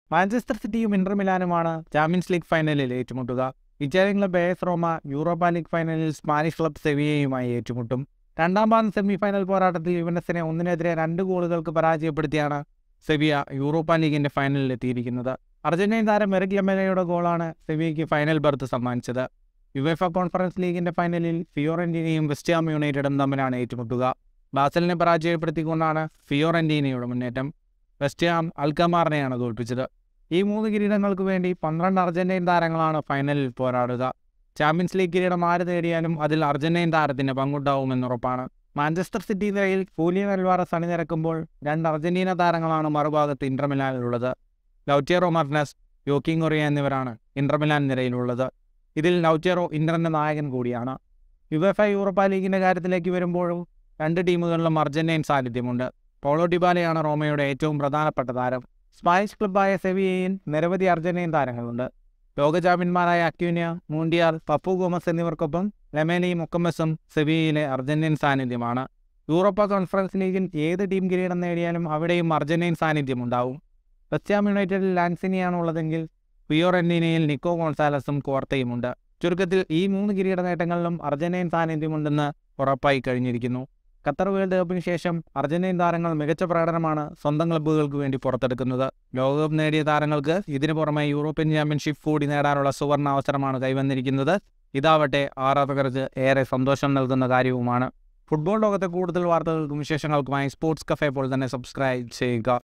Manchester സിറ്റിയും Inter മിലാനുമാണ് champions league ഫൈനലിൽ ഏറ്റുമുട്ടുക Italian club S Roma Europa league ഫൈനലിൽ സ്പാനിഷ് ക്ലബ് സെവിയയുമായി ഏറ്റുമുട്ടും രണ്ടാം പാദം സെമി ഫൈനൽ പോരാട്ടത്തിൽ യുവനസിനെ ഒന്നിനെതിരെ രണ്ട് ഗോളുകൾക്ക് പരാജയപ്പെടുത്തിയാണ് സെവിയ യൂറോപ്പ ലീഗിന്റെ ഫൈനലിൽ എത്തിയിരിക്കുന്നത് അർജന്റീൻ താരം മെറിക് ലമെലയുടെ ഗോളാണ് സെവിയയ്ക്ക് ഫൈനൽ ബർത്ത് സമ്മാനിച്ചത് യുവേഫ കോൺഫറൻസ് ലീഗിന്റെ ഫൈനലിൽ ഫിയോറന്റീനയും വെസ്റ്റാം യുണൈറ്റഡും തമ്മിലാണ് ഏറ്റുമുട്ടുക ബാസലിനെ പരാജയപ്പെടുത്തിക്കൊണ്ടാണ് ഫിയോറന്റീനയുടെ മുന്നേറ്റം വെസ്റ്റാം അൽക്കമാറിനെയാണ് തോൽപ്പിച്ചത് ഈ മൂന്ന് കിരീടങ്ങൾക്ക് വേണ്ടി പന്ത്രണ്ട് അർജന്റീൻ താരങ്ങളാണ് ഫൈനലിൽ പോരാടുക ചാമ്പ്യൻസ് ലീഗ് കിരീടം ആര് നേടിയാലും അതിൽ അർജന്റീൻ താരത്തിന് പങ്കുണ്ടാവുമെന്നുറപ്പാണ് മാഞ്ചസ്റ്റർ സിറ്റി നിരയിൽ ഫൂലിയൻ അൽവാറസ് അണിനിരക്കുമ്പോൾ രണ്ട് അർജന്റീന താരങ്ങളാണ് മറുഭാഗത്ത് ഇന്റർ മിലാനിലുള്ളത് ലൗറ്റിയറോ മർനസ് യോക്കിംഗ് എന്നിവരാണ് ഇന്റർ മിലാൻ നിരയിലുള്ളത് ഇതിൽ ലൗറ്റിയറോ ഇന്ററിന്റെ നായകൻ കൂടിയാണ് യുവഫ യൂറോപ്പ ലീഗിന്റെ കാര്യത്തിലേക്ക് വരുമ്പോഴും രണ്ട് ടീമുകളിലും അർജന്റീൻ സാന്നിധ്യമുണ്ട് പോളോ ഡിബാലയാണ് റോമയുടെ ഏറ്റവും പ്രധാനപ്പെട്ട താരം സ്പാനിഷ് ക്ലബ്ബായ സെവിയയിൽ നിരവധി അർജന്റീൻ താരങ്ങളുണ്ട് ലോക ചാമ്പ്യന്മാരായ അക്യൂനിയ മൂണ്ടിയാൽ പപ്പു ഗോമസ് എന്നിവർക്കൊപ്പം ലെമേനയും ഒക്കമസും സെവിയയിലെ അർജന്റീൻ സാന്നിധ്യമാണ് യൂറോപ്പ കോൺഫറൻസ് ലീഗിൽ ഏത് ടീം കിരീടം നേടിയാലും അവിടെയും അർജന്റീൻ സാന്നിധ്യമുണ്ടാവും വെസ്റ്റാം യുണൈറ്റഡിൽ ലാൻസിനിയാണ് ഉള്ളതെങ്കിൽ ഫിയോറന്റീനയിൽ നിക്കോ ഗോൺസാലസും കോർത്തയുമുണ്ട് ചുരുക്കത്തിൽ ഈ മൂന്ന് കിരീട നേട്ടങ്ങളിലും അർജന്റീൻ സാന്നിധ്യമുണ്ടെന്ന് ഉറപ്പായി കഴിഞ്ഞിരിക്കുന്നു ഖത്തർ വേൾഡ് കപ്പിന് ശേഷം അർജന്റീൻ താരങ്ങൾ മികച്ച പ്രകടനമാണ് സ്വന്തം ക്ലബ്ബുകൾക്ക് വേണ്ടി പുറത്തെടുക്കുന്നത് ലോകകപ്പ് നേടിയ താരങ്ങൾക്ക് ഇതിനു പുറമെ യൂറോപ്യൻ ചാമ്പ്യൻഷിപ്പ് കൂടി നേടാനുള്ള സുവർണ അവസരമാണ് കൈവന്നിരിക്കുന്നത് ഇതാവട്ടെ ആരാധകർക്ക് ഏറെ സന്തോഷം നൽകുന്ന കാര്യവുമാണ് ഫുട്ബോൾ ലോകത്തെ കൂടുതൽ വാർത്തകൾക്കും വിശേഷങ്ങൾക്കുമായി സ്പോർട്സ് കഫേ പോലെ തന്നെ സബ്സ്ക്രൈബ് ചെയ്യുക